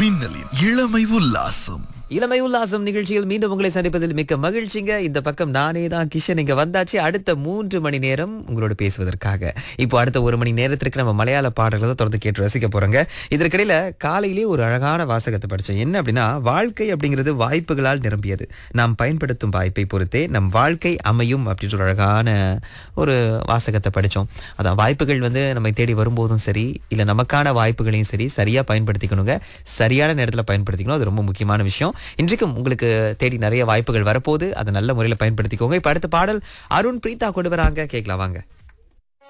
மின்னலின் இளமை உல்லாசம் இளமை உல்லாசம் நிகழ்ச்சியில் மீண்டும் உங்களை சந்திப்பதில் மிக்க மகிழ்ச்சிங்க இந்த பக்கம் நானே தான் கிஷன் இங்க வந்தாச்சு அடுத்த மூன்று மணி நேரம் உங்களோட பேசுவதற்காக இப்போ அடுத்த ஒரு மணி நேரத்திற்கு நம்ம மலையாள பாடல்களை தான் தொடர்ந்து கேட்டு ரசிக்க போறோங்க இதற்கிடையில காலையிலே ஒரு அழகான வாசகத்தை படிச்சேன் என்ன அப்படின்னா வாழ்க்கை அப்படிங்கிறது வாய்ப்புகளால் நிரம்பியது நாம் பயன்படுத்தும் வாய்ப்பை பொறுத்தே நம் வாழ்க்கை அமையும் அப்படின்ற ஒரு அழகான ஒரு வாசகத்தை படிச்சோம் அதான் வாய்ப்புகள் வந்து நம்மை தேடி வரும்போதும் சரி இல்ல நமக்கான வாய்ப்புகளையும் சரி சரியா பயன்படுத்திக்கணுங்க சரியான நேரத்துல பயன்படுத்திக்கணும் அது ரொம்ப முக்கியமான விஷயம் இன்றைக்கும் உங்களுக்கு தேடி நிறைய வாய்ப்புகள் வரப்போகுது அதை நல்ல முறையில் பயன்படுத்திக்கோங்க இப்ப அடுத்த பாடல் அருண் பிரீதா கொண்டு வராங்க கேட்கலாம் வாங்க